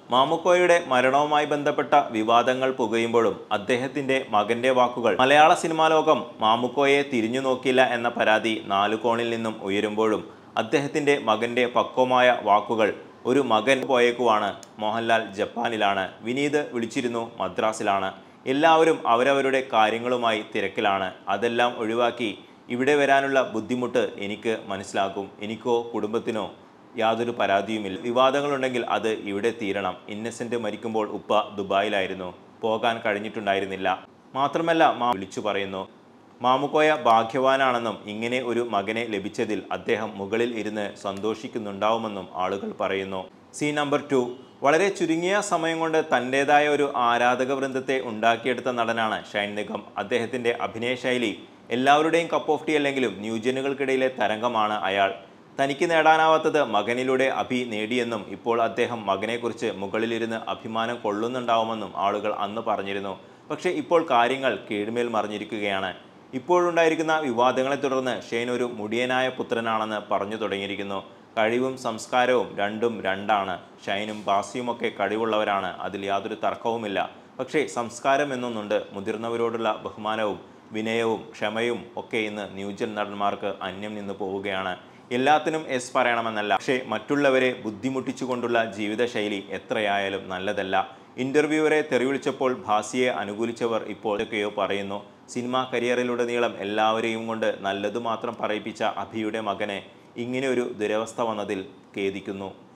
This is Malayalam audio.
മാമുക്കോയുടെ മരണവുമായി ബന്ധപ്പെട്ട വിവാദങ്ങൾ പുകയുമ്പോഴും അദ്ദേഹത്തിന്റെ മകന്റെ വാക്കുകൾ മലയാള സിനിമാ ലോകം മാമുക്കോയെ തിരിഞ്ഞു നോക്കില്ല എന്ന പരാതി നാലു കോണിൽ നിന്നും ഉയരുമ്പോഴും അദ്ദേഹത്തിന്റെ മകന്റെ പക്വമായ വാക്കുകൾ ഒരു മകൻ പോയേക്കുവാണ് മോഹൻലാൽ ജപ്പാനിലാണ് വിനീത് വിളിച്ചിരുന്നു മദ്രാസിലാണ് എല്ലാവരും അവരവരുടെ കാര്യങ്ങളുമായി തിരക്കിലാണ് അതെല്ലാം ഒഴിവാക്കി ഇവിടെ വരാനുള്ള ബുദ്ധിമുട്ട് എനിക്ക് മനസ്സിലാക്കും എനിക്കോ കുടുംബത്തിനോ യാതൊരു പരാതിയുമില്ല വിവാദങ്ങളുണ്ടെങ്കിൽ അത് ഇവിടെ തീരണം ഇന്നസെന്റ് മരിക്കുമ്പോൾ ഉപ്പ ദുബായിലായിരുന്നു പോകാൻ കഴിഞ്ഞിട്ടുണ്ടായിരുന്നില്ല മാത്രമല്ല മാ വിളിച്ചു പറയുന്നു മാമുക്കോയ ഭാഗ്യവാനാണെന്നും ഇങ്ങനെ ഒരു മകനെ ലഭിച്ചതിൽ അദ്ദേഹം മുകളിൽ ഇരുന്ന് സന്തോഷിക്കുന്നുണ്ടാവുമെന്നും ആളുകൾ പറയുന്നു സീ നമ്പർ ടു വളരെ ചുരുങ്ങിയ സമയം കൊണ്ട് തൻ്റെതായ ഒരു ആരാധക വൃന്ദത്തെ ഉണ്ടാക്കിയെടുത്ത നടനാണ് ഷൈൻ നിഗം അദ്ദേഹത്തിൻ്റെ അഭിനയ ശൈലി എല്ലാവരുടെയും കപ്പ് ഓഫ് ടീ അല്ലെങ്കിലും ന്യൂജനുകൾക്കിടയിലെ തരംഗമാണ് അയാൾ തനിക്ക് നേടാനാവാത്തത് മകനിലൂടെ അഭി നേടിയെന്നും ഇപ്പോൾ അദ്ദേഹം മകനെക്കുറിച്ച് മുകളിലിരുന്ന് അഭിമാനം കൊള്ളുന്നുണ്ടാവുമെന്നും ആളുകൾ അന്ന് പറഞ്ഞിരുന്നു പക്ഷേ ഇപ്പോൾ കാര്യങ്ങൾ കീഴ്മേൽ മറിഞ്ഞിരിക്കുകയാണ് ഇപ്പോഴുണ്ടായിരിക്കുന്ന വിവാദങ്ങളെ തുടർന്ന് ഷെയ്ൻ ഒരു മുടിയനായ പുത്രനാണെന്ന് പറഞ്ഞു തുടങ്ങിയിരിക്കുന്നു കഴിവും സംസ്കാരവും രണ്ടും രണ്ടാണ് ഷൈനും ബാസിയുമൊക്കെ കഴിവുള്ളവരാണ് അതിൽ യാതൊരു തർക്കവുമില്ല പക്ഷേ സംസ്കാരം എന്നൊന്നുണ്ട് മുതിർന്നവരോടുള്ള ബഹുമാനവും വിനയവും ക്ഷമയും ഒക്കെ ഇന്ന് ന്യൂജൻ നടന്മാർക്ക് അന്യം നിന്ന് പോവുകയാണ് എല്ലാത്തിനും എസ് പറയണമെന്നല്ല പക്ഷേ മറ്റുള്ളവരെ ബുദ്ധിമുട്ടിച്ചുകൊണ്ടുള്ള ജീവിതശൈലി എത്രയായാലും നല്ലതല്ല ഇന്റർവ്യൂവറെ തെറിവിളിച്ചപ്പോൾ ഭാസിയെ അനുകൂലിച്ചവർ ഇപ്പോൾ ഇതൊക്കെയോ പറയുന്നു സിനിമാ കരിയറിലുടനീളം എല്ലാവരെയും കൊണ്ട് നല്ലതു മാത്രം പറയിപ്പിച്ച അഭിയുടെ മകനെ ഇങ്ങനെ ഒരു ദുരവസ്ഥ വന്നതിൽ ഖേദിക്കുന്നു